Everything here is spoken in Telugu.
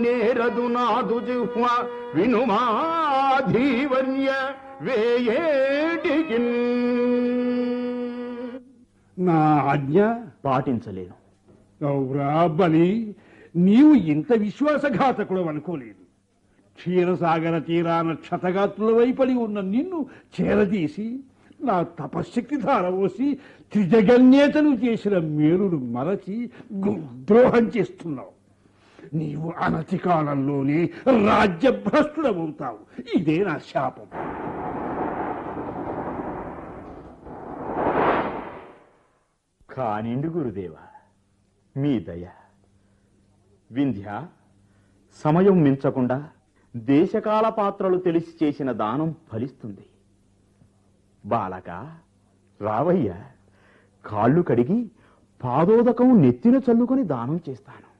నేరదు నాదు జిహ్వ వినుమాధీవర్య వేయేటికి నా ఆజ్ఞ పాటించలేను అవురా బలి నీవు ఇంత విశ్వాసఘాతకుడు అనుకోలేదు క్షీరసాగర తీరాన క్షతగాత్రుల వైపడి ఉన్న నిన్ను చేరదీసి నా తపశ్శక్తి ధారవోసి త్రిజగన్యేతను చేసిన మేలును మరచి గు- ద్రోహం చేస్తున్నావు నీవు అనతి కాలంలోనే రాజ్యభ్రష్టుడవుతావు ఇదే నా శాపం కానిండు గురుదేవ మీ దయ వింధ్య సమయం మించకుండా దేశకాల పాత్రలు తెలిసి చేసిన దానం ఫలిస్తుంది బాలక రావయ్య కాళ్ళు కడిగి పాదోదకం నెత్తిన చల్లుకొని దానం చేస్తాను